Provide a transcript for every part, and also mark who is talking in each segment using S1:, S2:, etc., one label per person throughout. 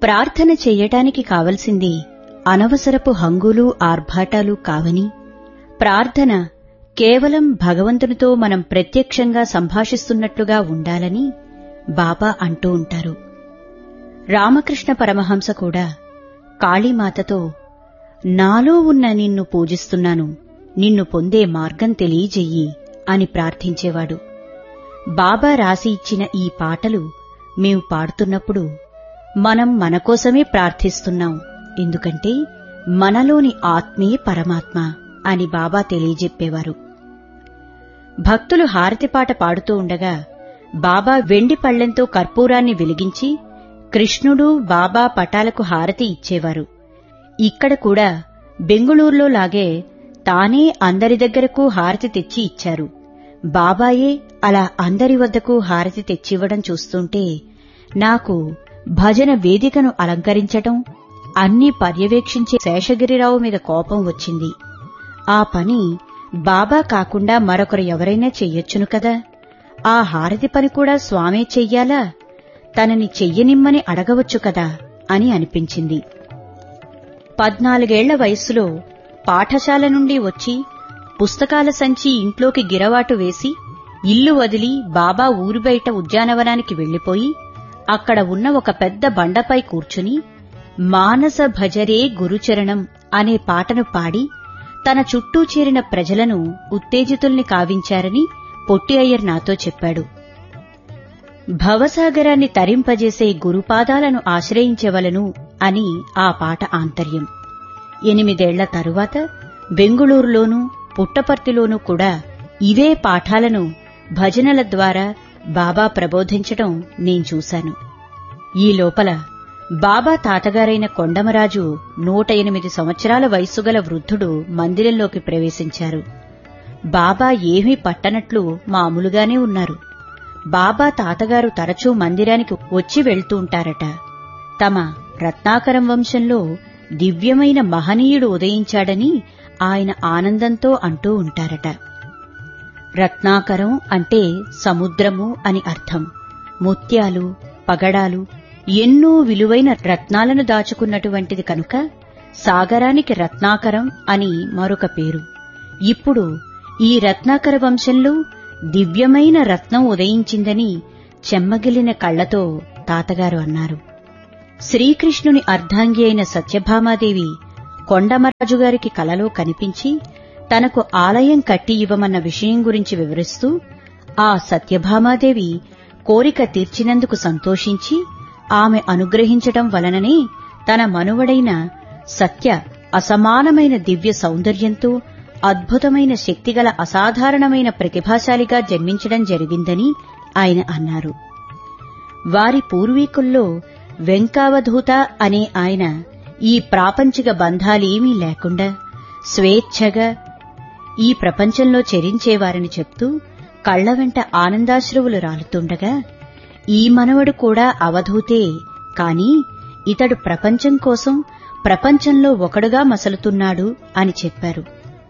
S1: ప్రార్థన చెయ్యటానికి కావలసింది అనవసరపు హంగులు ఆర్భాటాలు కావని ప్రార్థన కేవలం భగవంతునితో మనం ప్రత్యక్షంగా సంభాషిస్తున్నట్లుగా ఉండాలని బాబా అంటూ ఉంటారు రామకృష్ణ పరమహంస కూడా కాళీమాతతో నాలో ఉన్న నిన్ను పూజిస్తున్నాను నిన్ను పొందే మార్గం తెలియజెయ్యి అని ప్రార్థించేవాడు బాబా రాసి ఇచ్చిన ఈ పాటలు మేము పాడుతున్నప్పుడు మనం మన కోసమే ప్రార్థిస్తున్నాం ఎందుకంటే మనలోని ఆత్మే పరమాత్మ అని బాబా తెలియజెప్పేవారు భక్తులు హారతిపాట పాడుతూ ఉండగా బాబా వెండి పళ్లెంతో కర్పూరాన్ని వెలిగించి కృష్ణుడు బాబా పటాలకు హారతి ఇచ్చేవారు ఇక్కడ కూడా బెంగుళూరులో లాగే తానే అందరి దగ్గరకు హారతి తెచ్చి ఇచ్చారు బాబాయే అలా అందరి వద్దకు హారతి తెచ్చివ్వడం చూస్తుంటే నాకు భజన వేదికను అలంకరించటం అన్నీ పర్యవేక్షించే శేషగిరిరావు మీద కోపం వచ్చింది ఆ పని బాబా కాకుండా మరొకరు ఎవరైనా చెయ్యొచ్చును కదా ఆ హారతి పని కూడా స్వామే చెయ్యాలా తనని చెయ్యనిమ్మని అడగవచ్చు కదా అని అనిపించింది పద్నాలుగేళ్ల వయస్సులో పాఠశాల నుండి వచ్చి పుస్తకాల సంచి ఇంట్లోకి గిరవాటు వేసి ఇల్లు వదిలి బాబా ఊరి బయట ఉద్యానవనానికి వెళ్లిపోయి అక్కడ ఉన్న ఒక పెద్ద బండపై కూర్చుని మానస భజరే గురుచరణం అనే పాటను పాడి తన చుట్టూ చేరిన ప్రజలను ఉత్తేజితుల్ని కావించారని పొట్టి అయ్యర్ నాతో చెప్పాడు భవసాగరాన్ని తరింపజేసే గురుపాదాలను ఆశ్రయించవలను అని ఆ పాట ఆంతర్యం ఎనిమిదేళ్ల తరువాత బెంగుళూరులోనూ పుట్టపర్తిలోనూ కూడా ఇవే పాఠాలను భజనల ద్వారా బాబా ప్రబోధించటం నేను చూశాను ఈ లోపల బాబా తాతగారైన కొండమరాజు నూట ఎనిమిది సంవత్సరాల వయస్సుగల వృద్ధుడు మందిరంలోకి ప్రవేశించారు బాబా ఏమీ పట్టనట్లు మామూలుగానే ఉన్నారు బాబా తాతగారు తరచూ మందిరానికి వచ్చి వెళ్తూ ఉంటారట తమ రత్నాకరం వంశంలో దివ్యమైన మహనీయుడు ఉదయించాడని ఆయన ఆనందంతో అంటూ ఉంటారట రత్నాకరం అంటే సముద్రము అని అర్థం ముత్యాలు పగడాలు ఎన్నో విలువైన రత్నాలను దాచుకున్నటువంటిది కనుక సాగరానికి రత్నాకరం అని మరొక పేరు ఇప్పుడు ఈ రత్నాకర వంశంలో దివ్యమైన రత్నం ఉదయించిందని చెమ్మగిలిన కళ్లతో తాతగారు అన్నారు శ్రీకృష్ణుని అర్ధాంగి అయిన సత్యభామాదేవి కొండమరాజుగారికి కలలో కనిపించి తనకు ఆలయం కట్టి ఇవ్వమన్న విషయం గురించి వివరిస్తూ ఆ సత్యభామాదేవి కోరిక తీర్చినందుకు సంతోషించి ఆమె అనుగ్రహించటం వలననే తన మనువడైన సత్య అసమానమైన దివ్య సౌందర్యంతో అద్భుతమైన శక్తిగల అసాధారణమైన ప్రతిభాశాలిగా జన్మించడం జరిగిందని ఆయన అన్నారు వారి పూర్వీకుల్లో వెంకావధూత అనే ఆయన ఈ ప్రాపంచిక బంధాలేమీ లేకుండా స్వేచ్ఛగా ఈ ప్రపంచంలో చెరించేవారని చెప్తూ కళ్ల వెంట ఆనందాశ్రువులు రాలుతుండగా ఈ మనవడు కూడా అవధూతే కాని ఇతడు ప్రపంచం కోసం ప్రపంచంలో ఒకడుగా మసలుతున్నాడు అని చెప్పారు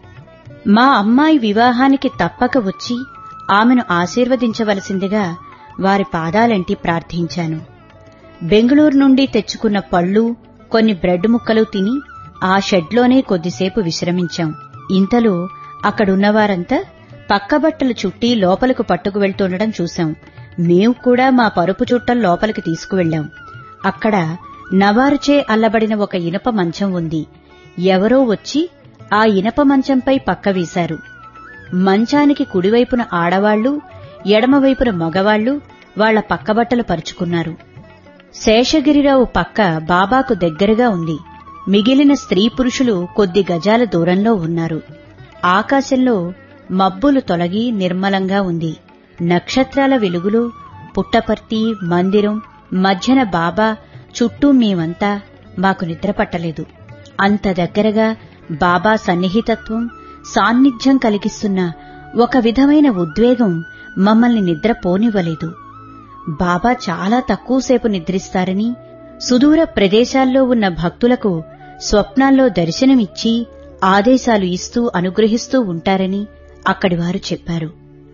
S1: మా అమ్మాయి వివాహానికి తప్పక వచ్చి ఆమెను ఆశీర్వదించవలసిందిగా వారి పాదాలంటి ప్రార్థించాను బెంగుళూరు నుండి తెచ్చుకున్న పళ్ళు కొన్ని బ్రెడ్ ముక్కలు తిని ఆ షెడ్లోనే కొద్దిసేపు విశ్రమించాం ఇంతలో అక్కడున్నవారంతా పక్కబట్టలు చుట్టి లోపలకు పట్టుకు వెళ్తుండడం చూశాం మేం కూడా మా పరుపు చుట్టం లోపలికి తీసుకువెళ్లాం అక్కడ నవారుచే అల్లబడిన ఒక ఇనప మంచం ఉంది ఎవరో వచ్చి ఆ ఇనప మంచంపై పక్క వేశారు మంచానికి కుడివైపున ఆడవాళ్లు ఎడమవైపున మగవాళ్లు వాళ్ల పక్కబట్టలు పరుచుకున్నారు శేషగిరిరావు పక్క బాబాకు దగ్గరగా ఉంది మిగిలిన స్త్రీ పురుషులు కొద్ది గజాల దూరంలో ఉన్నారు ఆకాశంలో మబ్బులు తొలగి నిర్మలంగా ఉంది నక్షత్రాల వెలుగులో పుట్టపర్తి మందిరం మధ్యన బాబా చుట్టూ మేమంతా మాకు నిద్ర పట్టలేదు అంత దగ్గరగా బాబా సన్నిహితత్వం సాన్నిధ్యం కలిగిస్తున్న ఒక విధమైన ఉద్వేగం మమ్మల్ని నిద్ర పోనివ్వలేదు బాబా చాలా తక్కువసేపు నిద్రిస్తారని సుదూర ప్రదేశాల్లో ఉన్న భక్తులకు స్వప్నాల్లో దర్శనమిచ్చి ఆదేశాలు ఇస్తూ అనుగ్రహిస్తూ ఉంటారని అక్కడివారు చెప్పారు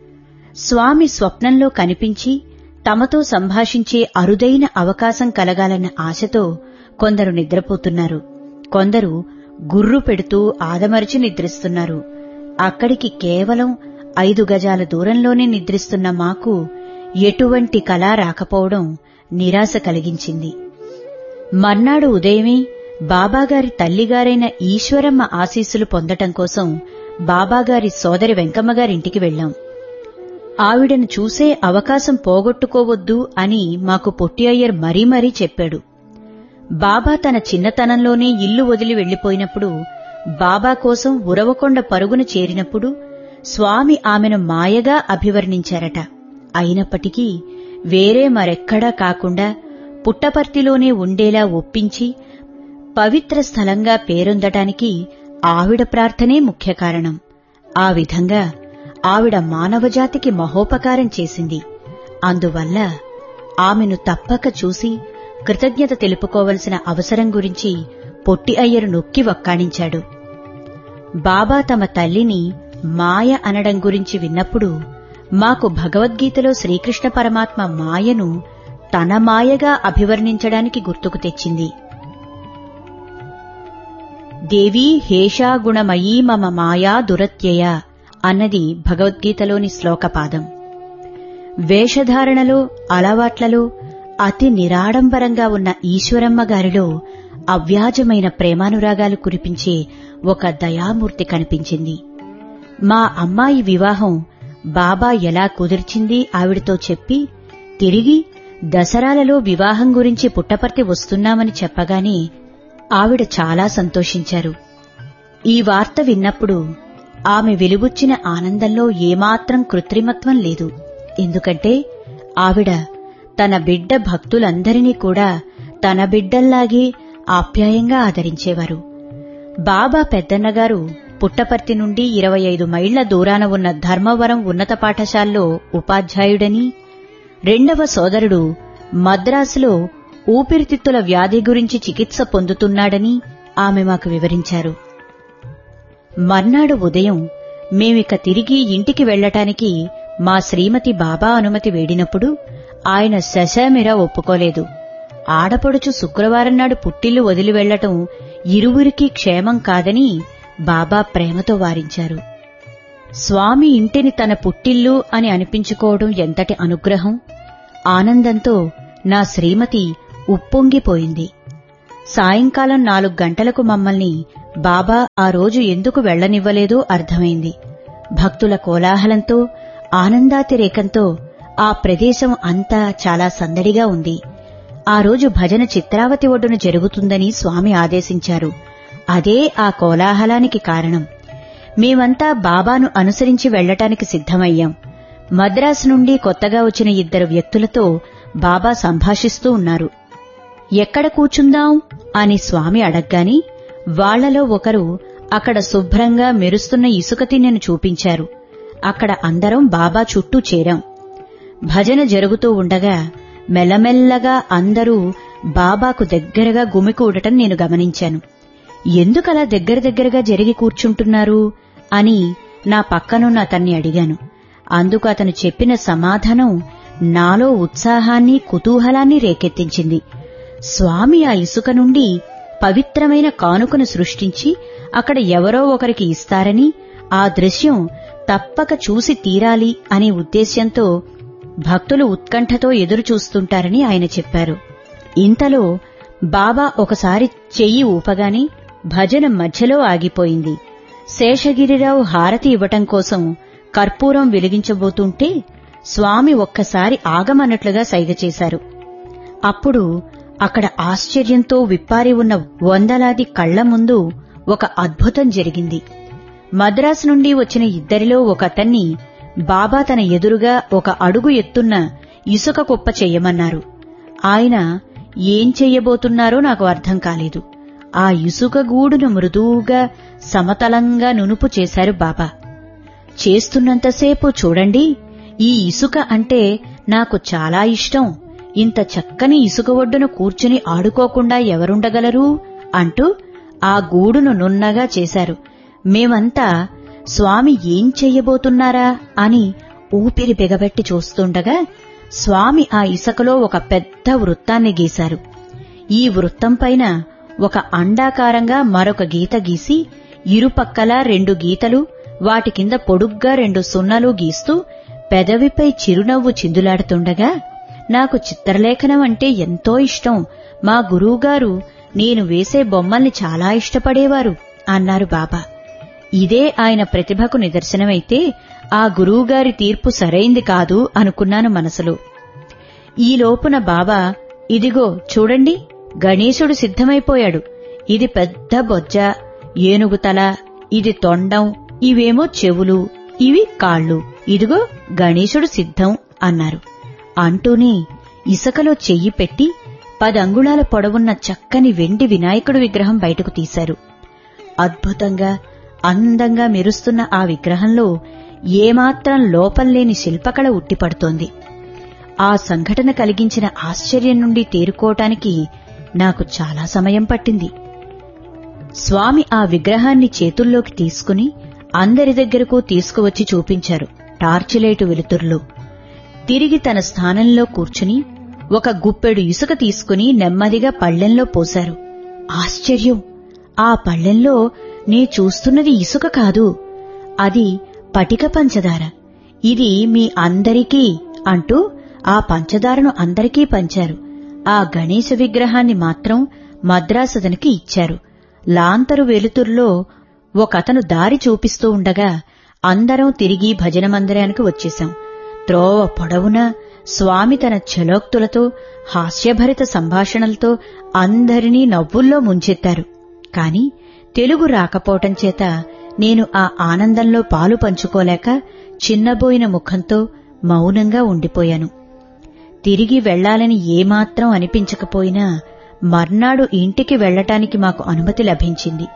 S1: స్వామి స్వప్నంలో కనిపించి తమతో సంభాషించే అరుదైన అవకాశం కలగాలన్న ఆశతో కొందరు నిద్రపోతున్నారు కొందరు గుర్రు పెడుతూ ఆదమరిచి నిద్రిస్తున్నారు అక్కడికి కేవలం ఐదు గజాల దూరంలోనే నిద్రిస్తున్న మాకు ఎటువంటి కళ రాకపోవడం నిరాశ కలిగించింది మర్నాడు ఉదయమే బాబాగారి తల్లిగారైన ఈశ్వరమ్మ ఆశీస్సులు పొందటం కోసం బాబాగారి సోదరి వెంకమ్మగారింటికి వెళ్లాం ఆవిడను చూసే అవకాశం పోగొట్టుకోవద్దు అని మాకు పొట్టి అయ్యర్ మరీ మరీ చెప్పాడు బాబా తన చిన్నతనంలోనే ఇల్లు వదిలి వెళ్లిపోయినప్పుడు బాబా కోసం ఉరవకొండ పరుగున చేరినప్పుడు స్వామి ఆమెను మాయగా అభివర్ణించారట అయినప్పటికీ వేరే మరెక్కడా కాకుండా పుట్టపర్తిలోనే ఉండేలా ఒప్పించి పవిత్ర స్థలంగా పేరొందటానికి ఆవిడ ప్రార్థనే ముఖ్య కారణం ఆ విధంగా ఆవిడ మానవజాతికి మహోపకారం చేసింది అందువల్ల ఆమెను తప్పక చూసి కృతజ్ఞత తెలుపుకోవలసిన అవసరం గురించి పొట్టి అయ్యరు నొక్కి వక్కాణించాడు బాబా తమ తల్లిని మాయ అనడం గురించి విన్నప్పుడు మాకు భగవద్గీతలో శ్రీకృష్ణ పరమాత్మ మాయను తన మాయగా అభివర్ణించడానికి గుర్తుకు తెచ్చింది దేవీ హేషాగుణమయీ మమ మాయా దురత్యయ అన్నది భగవద్గీతలోని శ్లోకపాదం వేషధారణలో అలవాట్లలో అతి నిరాడంబరంగా ఉన్న ఈశ్వరమ్మ గారిలో అవ్యాజమైన ప్రేమానురాగాలు కురిపించే ఒక దయామూర్తి కనిపించింది మా అమ్మాయి వివాహం బాబా ఎలా కుదిర్చింది ఆవిడతో చెప్పి తిరిగి దసరాలలో వివాహం గురించి పుట్టపర్తి వస్తున్నామని చెప్పగానే ఆవిడ చాలా సంతోషించారు ఈ వార్త విన్నప్పుడు ఆమె వెలుబుచ్చిన ఆనందంలో ఏమాత్రం కృత్రిమత్వం లేదు ఎందుకంటే ఆవిడ తన బిడ్డ భక్తులందరినీ కూడా తన బిడ్డల్లాగే ఆప్యాయంగా ఆదరించేవారు బాబా పెద్దన్నగారు పుట్టపర్తి నుండి ఇరవై ఐదు మైళ్ల దూరాన ఉన్న ధర్మవరం ఉన్నత పాఠశాలలో ఉపాధ్యాయుడని రెండవ సోదరుడు మద్రాసులో ఊపిరితిత్తుల వ్యాధి గురించి చికిత్స పొందుతున్నాడని ఆమె మాకు వివరించారు మర్నాడు ఉదయం మేమిక తిరిగి ఇంటికి వెళ్లటానికి మా శ్రీమతి బాబా అనుమతి వేడినప్పుడు ఆయన శశామిర ఒప్పుకోలేదు ఆడపడుచు శుక్రవారం నాడు పుట్టిల్లు వదిలి వెళ్లటం ఇరువురికి క్షేమం కాదని బాబా ప్రేమతో వారించారు స్వామి ఇంటిని తన పుట్టిల్లు అని అనిపించుకోవడం ఎంతటి అనుగ్రహం ఆనందంతో నా శ్రీమతి ఉప్పొంగిపోయింది సాయంకాలం నాలుగు గంటలకు మమ్మల్ని బాబా ఆ రోజు ఎందుకు వెళ్లనివ్వలేదో అర్థమైంది భక్తుల కోలాహలంతో ఆనందాతిరేకంతో ఆ ప్రదేశం అంతా చాలా సందడిగా ఉంది ఆ రోజు భజన చిత్రావతి ఒడ్డున జరుగుతుందని స్వామి ఆదేశించారు అదే ఆ కోలాహలానికి కారణం మేమంతా బాబాను అనుసరించి వెళ్లటానికి సిద్ధమయ్యాం మద్రాసు నుండి కొత్తగా వచ్చిన ఇద్దరు వ్యక్తులతో బాబా సంభాషిస్తూ ఉన్నారు ఎక్కడ కూర్చుందాం అని స్వామి అడగ్గాని వాళ్లలో ఒకరు అక్కడ శుభ్రంగా మెరుస్తున్న ఇసుక తిన్నెను చూపించారు అక్కడ అందరం బాబా చుట్టూ చేరాం భజన జరుగుతూ ఉండగా మెల్లమెల్లగా అందరూ బాబాకు దగ్గరగా గుమికూడటం నేను గమనించాను ఎందుకలా దగ్గర దగ్గరగా జరిగి కూర్చుంటున్నారు అని నా పక్కనున్న అతన్ని అడిగాను అందుకు అతను చెప్పిన సమాధానం నాలో ఉత్సాహాన్ని కుతూహలాన్ని రేకెత్తించింది స్వామి ఆ ఇసుక నుండి పవిత్రమైన కానుకను సృష్టించి అక్కడ ఎవరో ఒకరికి ఇస్తారని ఆ దృశ్యం తప్పక చూసి తీరాలి అనే ఉద్దేశ్యంతో భక్తులు ఉత్కంఠతో ఎదురు చూస్తుంటారని ఆయన చెప్పారు ఇంతలో బాబా ఒకసారి చెయ్యి ఊపగానే భజన మధ్యలో ఆగిపోయింది శేషగిరిరావు హారతి ఇవ్వటం కోసం కర్పూరం వెలిగించబోతుంటే స్వామి ఒక్కసారి ఆగమన్నట్లుగా సైగ చేశారు అప్పుడు అక్కడ ఆశ్చర్యంతో విప్పారి ఉన్న వందలాది కళ్ల ముందు ఒక అద్భుతం జరిగింది మద్రాసు నుండి వచ్చిన ఇద్దరిలో ఒకతన్ని బాబా తన ఎదురుగా ఒక అడుగు ఎత్తున్న ఇసుక కుప్ప చెయ్యమన్నారు ఆయన ఏం చెయ్యబోతున్నారో నాకు అర్థం కాలేదు ఆ ఇసుక గూడును మృదువుగా సమతలంగా నునుపు చేశారు బాబా చేస్తున్నంతసేపు చూడండి ఈ ఇసుక అంటే నాకు చాలా ఇష్టం ఇంత చక్కని ఇసుక ఒడ్డున కూర్చుని ఆడుకోకుండా ఎవరుండగలరు అంటూ ఆ గూడును నున్నగా చేశారు మేమంతా స్వామి ఏం చెయ్యబోతున్నారా అని ఊపిరి బిగబెట్టి చూస్తుండగా స్వామి ఆ ఇసుకలో ఒక పెద్ద వృత్తాన్ని గీశారు ఈ వృత్తం పైన ఒక అండాకారంగా మరొక గీత గీసి ఇరుపక్కలా రెండు గీతలు వాటి కింద పొడుగ్గా రెండు సున్నలు గీస్తూ పెదవిపై చిరునవ్వు చిందులాడుతుండగా నాకు చిత్రలేఖనం అంటే ఎంతో ఇష్టం మా గురువుగారు నేను వేసే బొమ్మల్ని చాలా ఇష్టపడేవారు అన్నారు బాబా ఇదే ఆయన ప్రతిభకు నిదర్శనమైతే ఆ గురువుగారి తీర్పు సరైంది కాదు అనుకున్నాను మనసులో ఈ లోపున బాబా ఇదిగో చూడండి గణేశుడు సిద్ధమైపోయాడు ఇది పెద్ద బొజ్జ ఏనుగు తల ఇది తొండం ఇవేమో చెవులు ఇవి కాళ్ళు ఇదిగో గణేశుడు సిద్ధం అన్నారు అంటూనే ఇసుకలో చెయ్యి పెట్టి పదంగుళాల పొడవున్న చక్కని వెండి వినాయకుడు విగ్రహం బయటకు తీశారు అద్భుతంగా అందంగా మెరుస్తున్న ఆ విగ్రహంలో ఏమాత్రం లోపంలేని శిల్పకళ ఉట్టిపడుతోంది ఆ సంఘటన కలిగించిన ఆశ్చర్యం నుండి తేరుకోవటానికి నాకు చాలా సమయం పట్టింది స్వామి ఆ విగ్రహాన్ని చేతుల్లోకి తీసుకుని అందరి దగ్గరకు తీసుకువచ్చి చూపించారు టార్చిలైటు వెలుతురులో తిరిగి తన స్థానంలో కూర్చుని ఒక గుప్పెడు ఇసుక తీసుకుని నెమ్మదిగా పళ్ళెంలో పోశారు ఆశ్చర్యం ఆ పళ్ళెంలో నే చూస్తున్నది ఇసుక కాదు అది పటిక పంచదార ఇది మీ అందరికీ అంటూ ఆ పంచదారను అందరికీ పంచారు ఆ గణేశ విగ్రహాన్ని మాత్రం మద్రాసదనికి ఇచ్చారు లాంతరు వెలుతురులో ఒకతను దారి చూపిస్తూ ఉండగా అందరం తిరిగి భజన మందిరానికి వచ్చేశాం త్రోవ పొడవున స్వామి తన ఛలోక్తులతో హాస్యభరిత సంభాషణలతో అందరినీ నవ్వుల్లో ముంచెత్తారు కాని తెలుగు రాకపోవటం చేత నేను ఆ ఆనందంలో పాలు పంచుకోలేక చిన్నబోయిన ముఖంతో మౌనంగా ఉండిపోయాను తిరిగి వెళ్లాలని ఏమాత్రం అనిపించకపోయినా మర్నాడు ఇంటికి వెళ్లటానికి మాకు అనుమతి లభించింది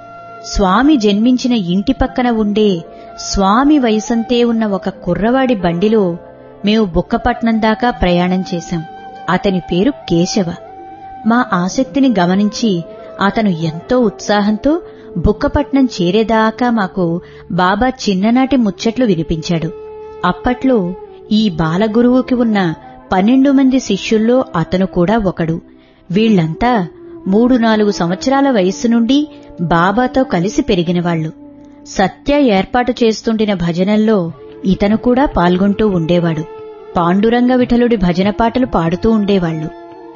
S1: స్వామి జన్మించిన ఇంటి పక్కన ఉండే స్వామి వయసంతే ఉన్న ఒక కుర్రవాడి బండిలో మేము బుక్కపట్నం దాకా ప్రయాణం చేశాం అతని పేరు కేశవ మా ఆసక్తిని గమనించి అతను ఎంతో ఉత్సాహంతో బుక్కపట్నం చేరేదాకా మాకు బాబా చిన్ననాటి ముచ్చట్లు వినిపించాడు అప్పట్లో ఈ బాలగురువుకి ఉన్న పన్నెండు మంది శిష్యుల్లో అతను కూడా ఒకడు వీళ్లంతా మూడు నాలుగు సంవత్సరాల వయస్సు నుండి బాబాతో కలిసి పెరిగినవాళ్లు సత్య ఏర్పాటు చేస్తుండిన భజనల్లో ఇతను కూడా పాల్గొంటూ ఉండేవాడు పాండురంగ విఠలుడి భజన పాటలు పాడుతూ ఉండేవాళ్లు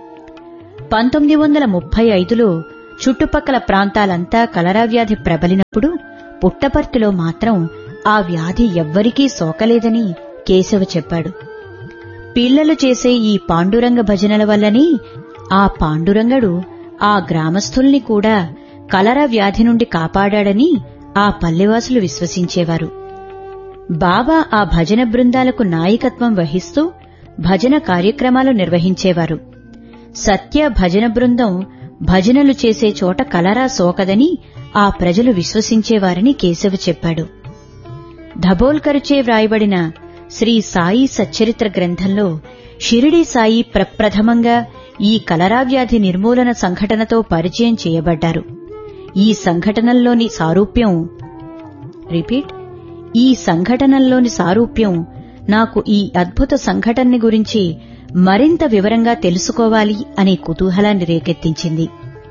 S1: పంతొమ్మిది వందల ముప్పై ఐదులో చుట్టుపక్కల ప్రాంతాలంతా కలరా వ్యాధి ప్రబలినప్పుడు పుట్టపర్తిలో మాత్రం ఆ వ్యాధి ఎవ్వరికీ సోకలేదని కేశవ చెప్పాడు పిల్లలు చేసే ఈ పాండురంగ భజనల వల్లని ఆ పాండురంగడు ఆ గ్రామస్థుల్ని కూడా కలరా వ్యాధి నుండి కాపాడాడని ఆ పల్లెవాసులు విశ్వసించేవారు బాబా ఆ భజన బృందాలకు నాయకత్వం వహిస్తూ భజన కార్యక్రమాలు నిర్వహించేవారు సత్య భజన బృందం భజనలు చేసే చోట కలరా సోకదని ఆ ప్రజలు విశ్వసించేవారని కేశవ చెప్పాడు ధబోల్కరుచే వ్రాయబడిన శ్రీ సాయి సచ్చరిత్ర గ్రంథంలో షిరిడి సాయి ప్రప్రథమంగా ఈ కలరా వ్యాధి నిర్మూలన సంఘటనతో పరిచయం చేయబడ్డారు ఈ సంఘటనల్లోని సారూప్యం రిపీట్ ఈ సంఘటనల్లోని సారూప్యం నాకు ఈ అద్భుత సంఘటనని గురించి మరింత వివరంగా తెలుసుకోవాలి అనే కుతూహలాన్ని రేకెత్తించింది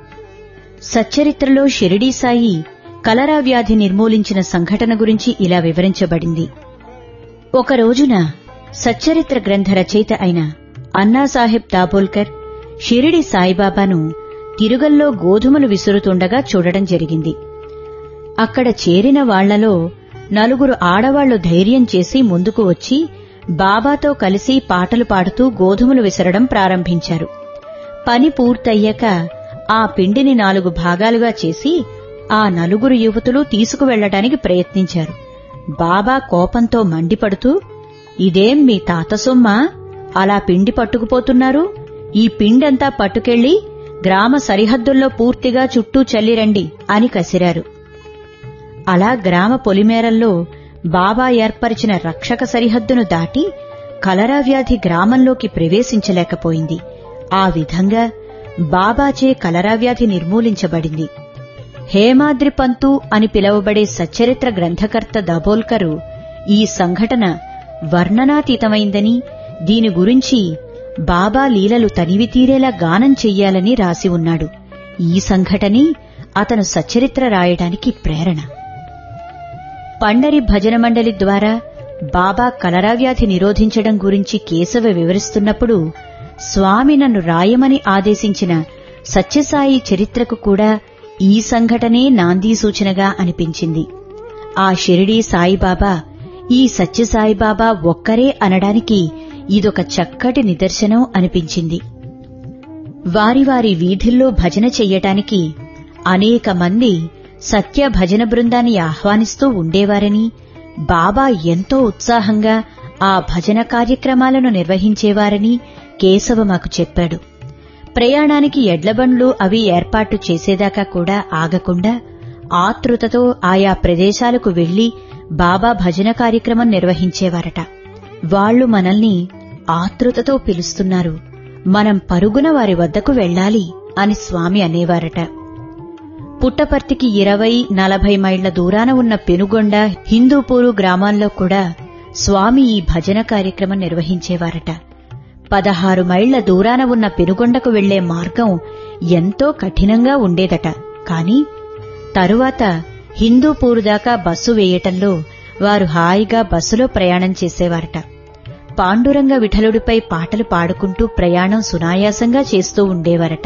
S1: సచ్చరిత్రలో షిరిడీ సాయి కలరా వ్యాధి నిర్మూలించిన సంఘటన గురించి ఇలా వివరించబడింది ఒక రోజున సచ్చరిత్ర గ్రంథ రచయిత అయిన అన్నాసాహెబ్ దాబోల్కర్ షిరిడి సాయిబాబాను తిరుగల్లో గోధుమలు విసురుతుండగా చూడడం జరిగింది అక్కడ చేరిన వాళ్లలో నలుగురు ఆడవాళ్లు ధైర్యం చేసి ముందుకు వచ్చి బాబాతో కలిసి పాటలు పాడుతూ గోధుమలు విసరడం ప్రారంభించారు పని పూర్తయ్యాక ఆ పిండిని నాలుగు భాగాలుగా చేసి ఆ నలుగురు యువతులు తీసుకువెళ్లడానికి ప్రయత్నించారు బాబా కోపంతో మండిపడుతూ ఇదేం మీ తాత సొమ్మా అలా పిండి పట్టుకుపోతున్నారు ఈ పిండంతా పట్టుకెళ్లి గ్రామ సరిహద్దుల్లో పూర్తిగా చుట్టూ చల్లిరండి అని కసిరారు అలా గ్రామ పొలిమేరల్లో బాబా ఏర్పరిచిన రక్షక సరిహద్దును దాటి కలరా వ్యాధి గ్రామంలోకి ప్రవేశించలేకపోయింది ఆ విధంగా బాబాచే కలరా వ్యాధి నిర్మూలించబడింది హేమాద్రి పంతు అని పిలువబడే సచ్చరిత్ర గ్రంథకర్త దబోల్కరు ఈ సంఘటన వర్ణనాతీతమైందని దీని గురించి బాబా లీలలు తనివి తీరేలా గానం చెయ్యాలని రాసి ఉన్నాడు ఈ సంఘటనే అతను సచ్చరిత్ర రాయడానికి ప్రేరణ పండరి భజన మండలి ద్వారా బాబా కలరా వ్యాధి నిరోధించడం గురించి కేశవ వివరిస్తున్నప్పుడు స్వామి నన్ను రాయమని ఆదేశించిన సత్యసాయి చరిత్రకు కూడా ఈ సంఘటనే నాందీ సూచనగా అనిపించింది ఆ షిరిడీ సాయిబాబా ఈ సత్యసాయిబాబా ఒక్కరే అనడానికి ఇదొక చక్కటి నిదర్శనం అనిపించింది వారి వారి వీధుల్లో భజన చెయ్యటానికి అనేక మంది సత్య భజన బృందాన్ని ఆహ్వానిస్తూ ఉండేవారని బాబా ఎంతో ఉత్సాహంగా ఆ భజన కార్యక్రమాలను నిర్వహించేవారని కేశవ మాకు చెప్పాడు ప్రయాణానికి ఎడ్లబండ్లు అవి ఏర్పాటు చేసేదాకా కూడా ఆగకుండా ఆతృతతో ఆయా ప్రదేశాలకు వెళ్లి బాబా భజన కార్యక్రమం నిర్వహించేవారట వాళ్లు మనల్ని ఆతృతతో పిలుస్తున్నారు మనం పరుగున వారి వద్దకు వెళ్ళాలి అని స్వామి అనేవారట పుట్టపర్తికి ఇరవై నలభై మైళ్ల దూరాన ఉన్న పెనుగొండ హిందూపూరు గ్రామాల్లో కూడా స్వామి ఈ భజన కార్యక్రమం నిర్వహించేవారట పదహారు మైళ్ల దూరాన ఉన్న పెనుగొండకు వెళ్లే మార్గం ఎంతో కఠినంగా ఉండేదట కాని తరువాత హిందూపూరు దాకా బస్సు వేయటంలో వారు హాయిగా బస్సులో ప్రయాణం చేసేవారట పాండురంగ విఠలుడిపై పాటలు పాడుకుంటూ ప్రయాణం సునాయాసంగా చేస్తూ ఉండేవారట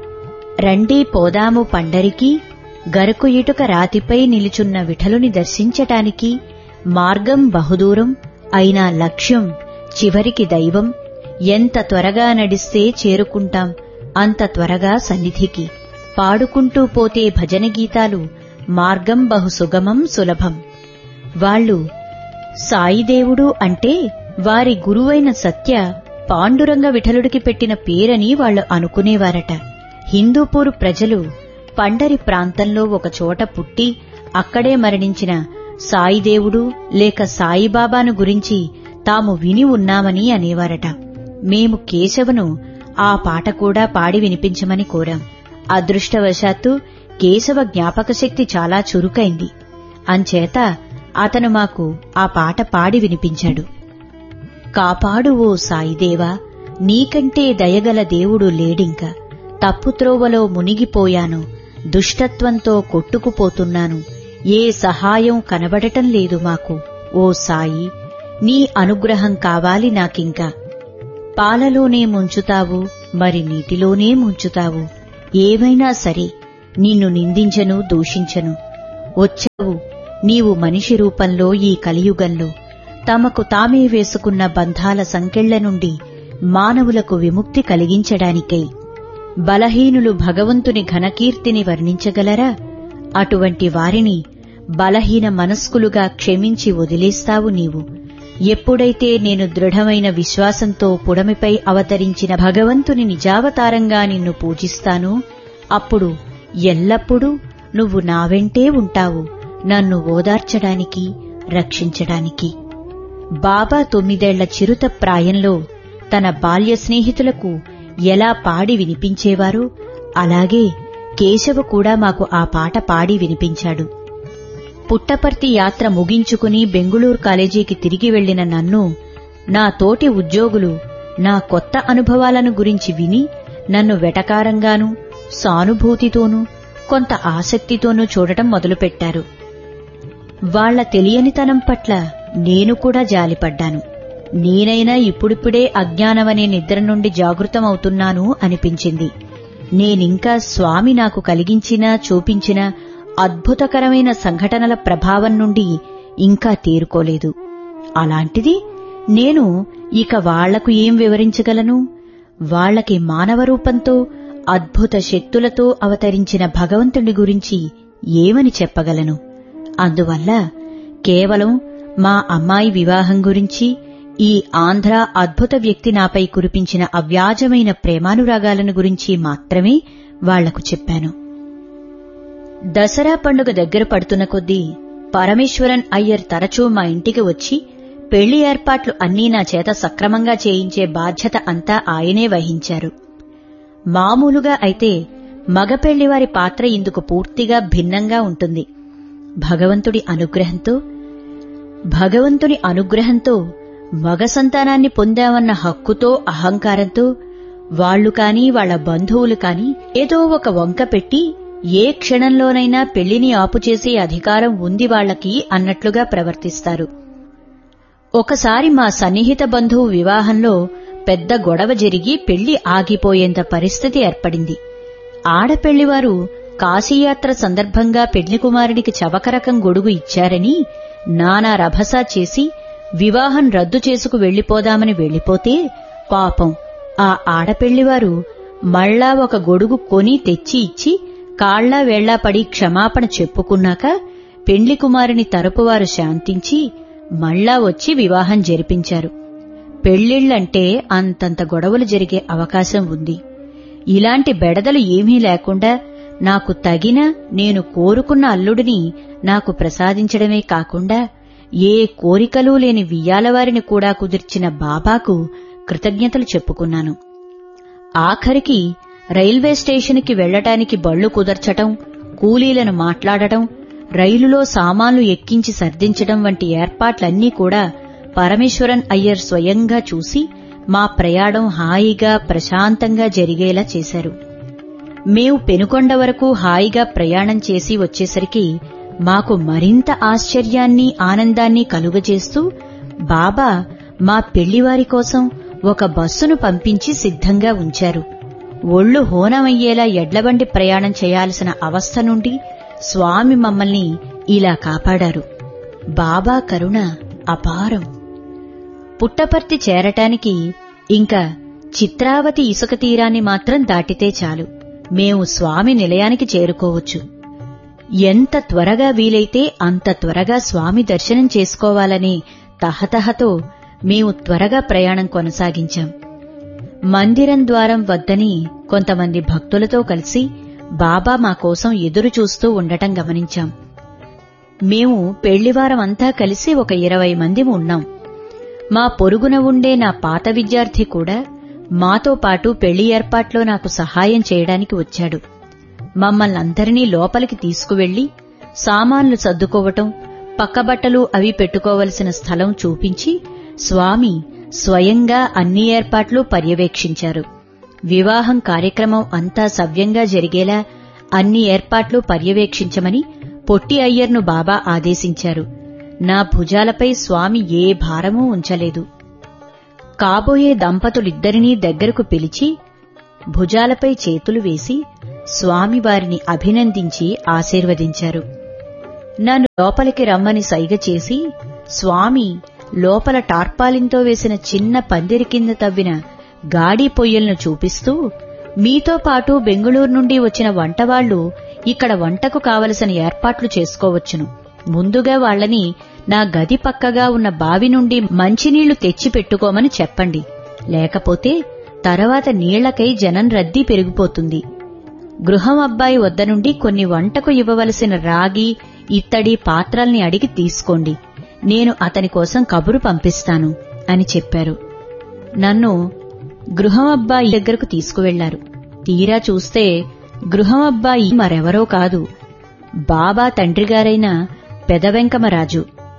S1: రండి పోదాము పండరికి గరకు ఇటుక రాతిపై నిలుచున్న విఠలుని దర్శించటానికి మార్గం బహుదూరం అయినా లక్ష్యం చివరికి దైవం ఎంత త్వరగా నడిస్తే చేరుకుంటాం అంత త్వరగా సన్నిధికి పాడుకుంటూ పోతే భజన గీతాలు మార్గం బహు సుగమం సులభం వాళ్ళు సాయిదేవుడు అంటే వారి గురువైన సత్య పాండురంగ విఠలుడికి పెట్టిన పేరని వాళ్లు అనుకునేవారట హిందూపూరు ప్రజలు పండరి ప్రాంతంలో ఒక చోట పుట్టి అక్కడే మరణించిన సాయిదేవుడు లేక సాయిబాబాను గురించి తాము విని ఉన్నామని అనేవారట మేము కేశవను ఆ పాట కూడా పాడి వినిపించమని కోరాం అదృష్టవశాత్తు కేశవ జ్ఞాపకశక్తి చాలా చురుకైంది అంచేత అతను మాకు ఆ పాట పాడి వినిపించాడు కాపాడు ఓ సాయిదేవా నీకంటే దయగల దేవుడు లేడింక తప్పుత్రోవలో మునిగిపోయాను దుష్టత్వంతో కొట్టుకుపోతున్నాను ఏ సహాయం కనబడటం లేదు మాకు ఓ సాయి నీ అనుగ్రహం కావాలి నాకింకా పాలలోనే ముంచుతావు మరి నీటిలోనే ముంచుతావు ఏమైనా సరే నిన్ను నిందించను దూషించను వచ్చావు నీవు మనిషి రూపంలో ఈ కలియుగంలో తమకు తామే వేసుకున్న బంధాల సంకెళ్ల నుండి మానవులకు విముక్తి కలిగించడానికై బలహీనులు భగవంతుని ఘనకీర్తిని వర్ణించగలరా అటువంటి వారిని బలహీన మనస్కులుగా క్షమించి వదిలేస్తావు నీవు ఎప్పుడైతే నేను దృఢమైన విశ్వాసంతో పుడమిపై అవతరించిన భగవంతుని నిజావతారంగా నిన్ను పూజిస్తానో అప్పుడు ఎల్లప్పుడూ నువ్వు నా వెంటే ఉంటావు నన్ను ఓదార్చడానికి రక్షించడానికి బాబా తొమ్మిదేళ్ల చిరుత ప్రాయంలో తన బాల్య స్నేహితులకు ఎలా పాడి వినిపించేవారో అలాగే కేశవ కూడా మాకు ఆ పాట పాడి వినిపించాడు పుట్టపర్తి యాత్ర ముగించుకుని బెంగుళూరు కాలేజీకి తిరిగి వెళ్లిన నన్ను నా తోటి ఉద్యోగులు నా కొత్త అనుభవాలను గురించి విని నన్ను వెటకారంగానూ సానుభూతితోనూ కొంత ఆసక్తితోనూ చూడటం మొదలుపెట్టారు వాళ్ల తెలియనితనం పట్ల నేను కూడా జాలిపడ్డాను నేనైనా ఇప్పుడిప్పుడే అజ్ఞానమనే నిద్ర నుండి జాగృతమవుతున్నాను అనిపించింది నేనింకా స్వామి నాకు కలిగించిన చూపించిన అద్భుతకరమైన సంఘటనల ప్రభావం నుండి ఇంకా తేరుకోలేదు అలాంటిది నేను ఇక వాళ్లకు ఏం వివరించగలను వాళ్లకి మానవ రూపంతో అద్భుత శక్తులతో అవతరించిన భగవంతుడి గురించి ఏమని చెప్పగలను అందువల్ల కేవలం మా అమ్మాయి వివాహం గురించి ఈ ఆంధ్ర అద్భుత వ్యక్తి నాపై కురిపించిన అవ్యాజమైన ప్రేమానురాగాలను గురించి మాత్రమే వాళ్లకు చెప్పాను దసరా పండుగ దగ్గర పడుతున్న కొద్దీ పరమేశ్వరన్ అయ్యర్ తరచూ మా ఇంటికి వచ్చి పెళ్లి ఏర్పాట్లు అన్నీ నా చేత సక్రమంగా చేయించే బాధ్యత అంతా ఆయనే వహించారు మామూలుగా అయితే మగ పెళ్లివారి పాత్ర ఇందుకు పూర్తిగా భిన్నంగా ఉంటుంది భగవంతుడి అనుగ్రహంతో భగవంతుని అనుగ్రహంతో మగ సంతానాన్ని పొందామన్న హక్కుతో అహంకారంతో వాళ్లు కాని వాళ్ల బంధువులు కాని ఏదో ఒక వంక పెట్టి ఏ క్షణంలోనైనా పెళ్లిని ఆపుచేసే అధికారం ఉంది వాళ్లకి అన్నట్లుగా ప్రవర్తిస్తారు ఒకసారి మా సన్నిహిత బంధువు వివాహంలో పెద్ద గొడవ జరిగి పెళ్లి ఆగిపోయేంత పరిస్థితి ఏర్పడింది ఆడపెళ్లివారు కాశీయాత్ర సందర్భంగా పెళ్లి కుమారుడికి చవకరకం గొడుగు ఇచ్చారని నానా రభసా చేసి వివాహం రద్దు చేసుకు వెళ్లిపోదామని వెళ్లిపోతే పాపం ఆ ఆడపెళ్లివారు మళ్ళా ఒక గొడుగు కొని తెచ్చి ఇచ్చి కాళ్లా వేళ్లా పడి క్షమాపణ చెప్పుకున్నాక పెండ్లి కుమారుని తరపువారు శాంతించి మళ్ళా వచ్చి వివాహం జరిపించారు పెళ్లిళ్లంటే అంతంత గొడవలు జరిగే అవకాశం ఉంది ఇలాంటి బెడదలు ఏమీ లేకుండా నాకు తగిన నేను కోరుకున్న అల్లుడిని నాకు ప్రసాదించడమే కాకుండా ఏ కోరికలు లేని వియ్యాలవారిని కూడా కుదిర్చిన బాబాకు కృతజ్ఞతలు చెప్పుకున్నాను ఆఖరికి రైల్వే స్టేషన్కి వెళ్లటానికి బళ్లు కుదర్చటం కూలీలను మాట్లాడటం రైలులో సామాన్లు ఎక్కించి సర్దించడం వంటి ఏర్పాట్లన్నీ కూడా పరమేశ్వరన్ అయ్యర్ స్వయంగా చూసి మా ప్రయాణం హాయిగా ప్రశాంతంగా జరిగేలా చేశారు మేము పెనుకొండ వరకు హాయిగా ప్రయాణం చేసి వచ్చేసరికి మాకు మరింత ఆశ్చర్యాన్ని ఆనందాన్ని కలుగజేస్తూ బాబా మా పెళ్లివారి కోసం ఒక బస్సును పంపించి సిద్ధంగా ఉంచారు ఒళ్ళు హోనమయ్యేలా ఎడ్లబండి ప్రయాణం చేయాల్సిన అవస్థ నుండి స్వామి మమ్మల్ని ఇలా కాపాడారు బాబా కరుణ అపారం పుట్టపర్తి చేరటానికి ఇంకా చిత్రావతి ఇసుక తీరాన్ని మాత్రం దాటితే చాలు మేము స్వామి నిలయానికి చేరుకోవచ్చు ఎంత త్వరగా వీలైతే అంత త్వరగా స్వామి దర్శనం చేసుకోవాలనే తహతహతో మేము త్వరగా ప్రయాణం కొనసాగించాం మందిరం ద్వారం వద్దని కొంతమంది భక్తులతో కలిసి బాబా మా కోసం ఎదురు చూస్తూ ఉండటం గమనించాం మేము పెళ్లివారం అంతా కలిసి ఒక ఇరవై మంది ఉన్నాం మా పొరుగున ఉండే నా పాత విద్యార్థి కూడా మాతో పాటు పెళ్లి ఏర్పాట్లో నాకు సహాయం చేయడానికి వచ్చాడు మమ్మల్ని అందరినీ లోపలికి తీసుకువెళ్లి సామాన్లు సర్దుకోవటం పక్కబట్టలు అవి పెట్టుకోవలసిన స్థలం చూపించి స్వామి స్వయంగా అన్ని ఏర్పాట్లు పర్యవేక్షించారు వివాహం కార్యక్రమం అంతా సవ్యంగా జరిగేలా అన్ని ఏర్పాట్లు పర్యవేక్షించమని పొట్టి అయ్యర్ను బాబా ఆదేశించారు నా భుజాలపై స్వామి ఏ భారమూ ఉంచలేదు కాబోయే దంపతులిద్దరినీ దగ్గరకు పిలిచి భుజాలపై చేతులు వేసి స్వామి వారిని అభినందించి ఆశీర్వదించారు నన్ను లోపలికి రమ్మని సైగ చేసి స్వామి లోపల టార్పాలిన్తో వేసిన చిన్న పందిరి కింద తవ్విన గాడి పొయ్యలను చూపిస్తూ మీతో పాటు బెంగుళూరు నుండి వచ్చిన వంటవాళ్లు ఇక్కడ వంటకు కావలసిన ఏర్పాట్లు చేసుకోవచ్చును ముందుగా వాళ్ళని నా గది పక్కగా ఉన్న బావి నుండి మంచినీళ్లు తెచ్చి పెట్టుకోమని చెప్పండి లేకపోతే తర్వాత నీళ్లకై జనం రద్దీ పెరిగిపోతుంది గృహం అబ్బాయి వద్ద నుండి కొన్ని వంటకు ఇవ్వవలసిన రాగి ఇత్తడి పాత్రల్ని అడిగి తీసుకోండి నేను అతని కోసం కబురు పంపిస్తాను అని చెప్పారు నన్ను గృహం అబ్బాయి దగ్గరకు తీసుకువెళ్లారు తీరా చూస్తే గృహం అబ్బాయి మరెవరో కాదు బాబా తండ్రిగారైన పెదవెంకమరాజు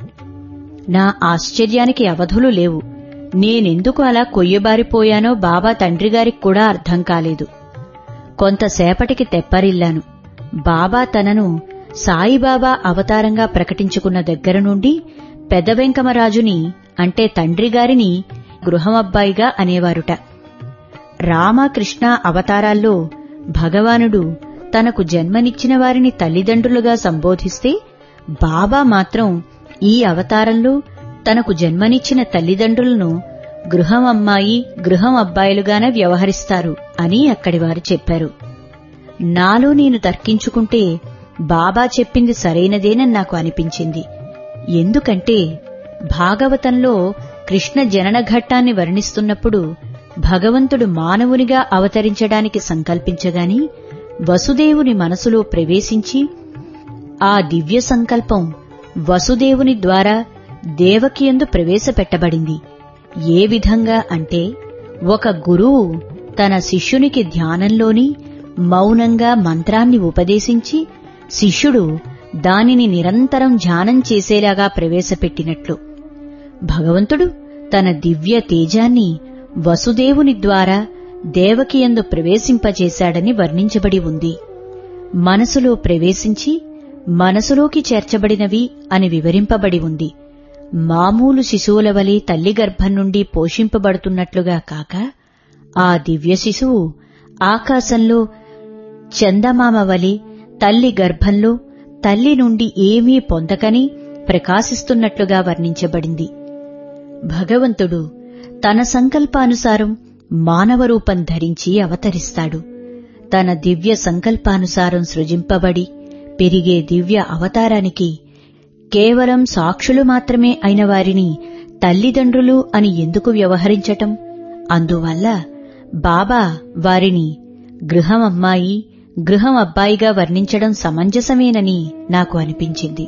S1: నా ఆశ్చర్యానికి అవధులు లేవు నేనెందుకు అలా కొయ్యబారిపోయానో బాబా తండ్రిగారికి కూడా అర్థం కాలేదు కొంతసేపటికి తెప్పరిల్లాను బాబా తనను సాయిబాబా అవతారంగా ప్రకటించుకున్న దగ్గర నుండి పెదవెంకమరాజుని అంటే తండ్రిగారిని గృహమబ్బాయిగా అనేవారుట రామకృష్ణ అవతారాల్లో భగవానుడు తనకు జన్మనిచ్చిన వారిని తల్లిదండ్రులుగా సంబోధిస్తే బాబా మాత్రం ఈ అవతారంలో తనకు జన్మనిచ్చిన తల్లిదండ్రులను గృహం అమ్మాయి గృహం అబ్బాయిలుగానే వ్యవహరిస్తారు అని అక్కడివారు చెప్పారు నాలో నేను తర్కించుకుంటే బాబా చెప్పింది సరైనదేనని నాకు అనిపించింది ఎందుకంటే భాగవతంలో కృష్ణ జనన ఘట్టాన్ని వర్ణిస్తున్నప్పుడు భగవంతుడు మానవునిగా అవతరించడానికి సంకల్పించగాని వసుదేవుని మనసులో ప్రవేశించి ఆ దివ్య సంకల్పం వసుదేవుని ద్వారా దేవకియందు ప్రవేశపెట్టబడింది ఏ విధంగా అంటే ఒక గురువు తన శిష్యునికి ధ్యానంలోని మౌనంగా మంత్రాన్ని ఉపదేశించి శిష్యుడు దానిని నిరంతరం ధ్యానం చేసేలాగా ప్రవేశపెట్టినట్లు భగవంతుడు తన దివ్య తేజాన్ని వసుదేవుని ద్వారా దేవకియందు ప్రవేశింపజేశాడని వర్ణించబడి ఉంది మనసులో ప్రవేశించి మనసులోకి చేర్చబడినవి అని వివరింపబడి ఉంది మామూలు శిశువుల వలె తల్లి గర్భం నుండి పోషింపబడుతున్నట్లుగా కాక ఆ దివ్య శిశువు ఆకాశంలో చందమామ వలె తల్లి గర్భంలో తల్లి నుండి ఏమీ పొందకని ప్రకాశిస్తున్నట్లుగా వర్ణించబడింది భగవంతుడు తన సంకల్పానుసారం మానవ రూపం ధరించి అవతరిస్తాడు తన దివ్య సంకల్పానుసారం సృజింపబడి పెరిగే దివ్య అవతారానికి కేవలం సాక్షులు మాత్రమే అయిన వారిని తల్లిదండ్రులు అని ఎందుకు వ్యవహరించటం అందువల్ల బాబా వారిని గృహం అమ్మాయి గృహం అబ్బాయిగా వర్ణించడం సమంజసమేనని నాకు అనిపించింది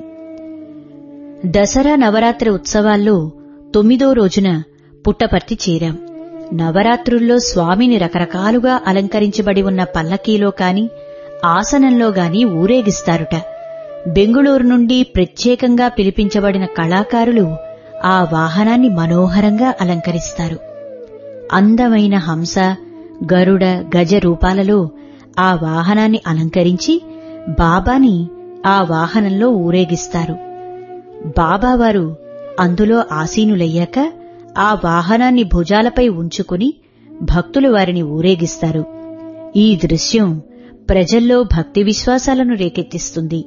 S1: దసరా నవరాత్రి ఉత్సవాల్లో తొమ్మిదో రోజున పుట్టపర్తి చేరాం నవరాత్రుల్లో స్వామిని రకరకాలుగా అలంకరించబడి ఉన్న పల్లకీలో కాని ఆసనంలో గాని ఊరేగిస్తారుట బెంగుళూరు నుండి ప్రత్యేకంగా పిలిపించబడిన కళాకారులు ఆ వాహనాన్ని మనోహరంగా అలంకరిస్తారు అందమైన హంస గరుడ గజ రూపాలలో ఆ వాహనాన్ని అలంకరించి బాబాని ఆ వాహనంలో ఊరేగిస్తారు బాబావారు అందులో ఆసీనులయ్యాక ఆ వాహనాన్ని భుజాలపై ఉంచుకుని భక్తులు వారిని ఊరేగిస్తారు ఈ దృశ్యం ప్రజల్లో భక్తి విశ్వాసాలను రేకెత్తిస్తుంది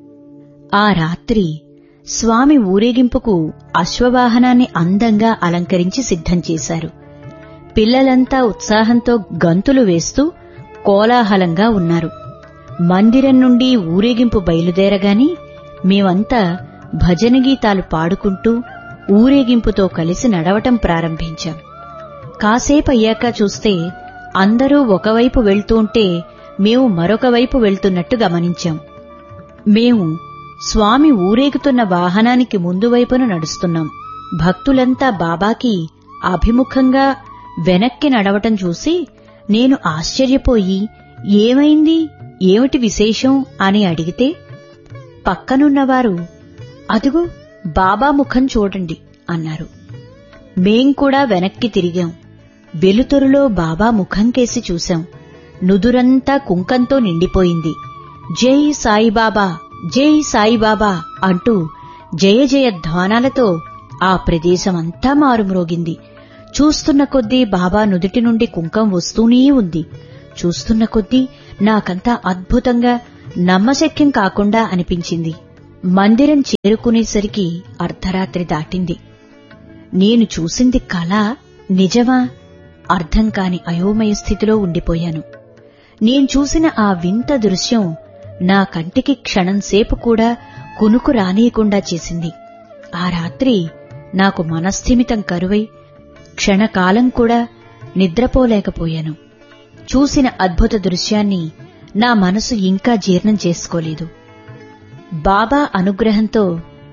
S1: ఆ రాత్రి స్వామి ఊరేగింపుకు అశ్వవాహనాన్ని అందంగా అలంకరించి సిద్ధం చేశారు పిల్లలంతా ఉత్సాహంతో గంతులు వేస్తూ కోలాహలంగా ఉన్నారు మందిరం నుండి ఊరేగింపు బయలుదేరగాని మేమంతా భజన గీతాలు పాడుకుంటూ ఊరేగింపుతో కలిసి నడవటం ప్రారంభించాం కాసేపయ్యాక చూస్తే అందరూ ఒకవైపు వెళ్తూంటే మేము మరొక వైపు వెళ్తున్నట్టు గమనించాం మేము స్వామి ఊరేగుతున్న వాహనానికి ముందు వైపున నడుస్తున్నాం భక్తులంతా బాబాకి అభిముఖంగా వెనక్కి నడవటం చూసి నేను ఆశ్చర్యపోయి ఏమైంది ఏమిటి విశేషం అని అడిగితే పక్కనున్నవారు అదుగో బాబా ముఖం చూడండి అన్నారు మేం కూడా వెనక్కి తిరిగాం వెలుతురులో బాబా ముఖం కేసి చూశాం నుదురంతా కుంకంతో నిండిపోయింది జై సాయిబాబా జై సాయిబాబా అంటూ జయ జయ ధ్వానాలతో ఆ ప్రదేశమంతా మారుమ్రోగింది చూస్తున్న కొద్దీ బాబా నుదుటి నుండి కుంకం వస్తూనే ఉంది చూస్తున్న కొద్దీ నాకంతా అద్భుతంగా నమ్మశక్యం కాకుండా అనిపించింది మందిరం చేరుకునేసరికి అర్ధరాత్రి దాటింది నేను చూసింది కళ నిజమా అర్థం కాని అయోమయ స్థితిలో ఉండిపోయాను నేను చూసిన ఆ వింత దృశ్యం నా కంటికి క్షణంసేపు కూడా కునుకు రానియకుండా చేసింది ఆ రాత్రి నాకు మనస్థిమితం కరువై క్షణకాలం కూడా నిద్రపోలేకపోయాను చూసిన అద్భుత దృశ్యాన్ని నా మనసు ఇంకా జీర్ణం చేసుకోలేదు బాబా అనుగ్రహంతో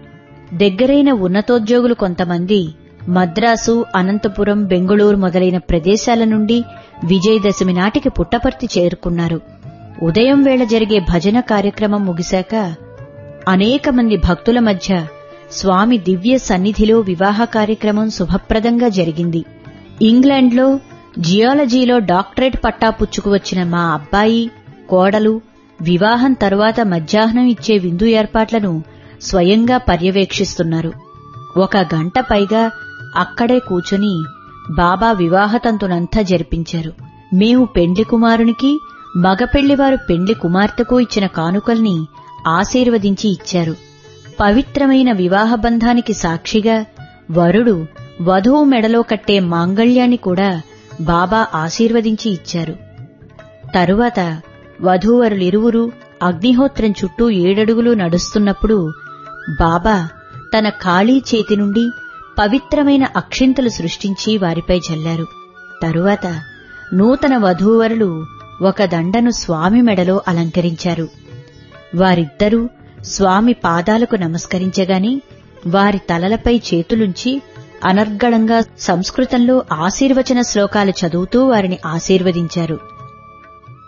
S1: దగ్గరైన ఉన్నతోద్యోగులు కొంతమంది మద్రాసు అనంతపురం బెంగుళూరు మొదలైన ప్రదేశాల నుండి విజయదశమి నాటికి పుట్టపర్తి చేరుకున్నారు ఉదయం వేళ జరిగే భజన కార్యక్రమం ముగిశాక అనేక మంది భక్తుల మధ్య స్వామి దివ్య సన్నిధిలో వివాహ కార్యక్రమం శుభప్రదంగా జరిగింది ఇంగ్లాండ్లో జియాలజీలో డాక్టరేట్ పట్టా పుచ్చుకువచ్చిన మా అబ్బాయి కోడలు వివాహం తరువాత మధ్యాహ్నం ఇచ్చే విందు ఏర్పాట్లను స్వయంగా పర్యవేక్షిస్తున్నారు ఒక గంట పైగా అక్కడే కూచుని బాబా వివాహతంతునంతా జరిపించారు మేము పెండ్లి కుమారునికి మగ పెళ్లివారు పెండ్లి కుమార్తెకు ఇచ్చిన కానుకల్ని ఆశీర్వదించి ఇచ్చారు పవిత్రమైన వివాహ బంధానికి సాక్షిగా వరుడు వధువు మెడలో కట్టే మాంగళ్యాన్ని కూడా బాబా ఆశీర్వదించి ఇచ్చారు తరువాత వధూవరులిరువురు అగ్నిహోత్రం చుట్టూ ఏడడుగులు నడుస్తున్నప్పుడు బాబా తన ఖాళీ చేతి నుండి పవిత్రమైన అక్షింతలు సృష్టించి వారిపై చల్లారు తరువాత నూతన వధూవరులు ఒక దండను స్వామి మెడలో అలంకరించారు వారిద్దరూ స్వామి పాదాలకు నమస్కరించగాని వారి తలలపై చేతులుంచి అనర్గళంగా సంస్కృతంలో ఆశీర్వచన శ్లోకాలు చదువుతూ వారిని ఆశీర్వదించారు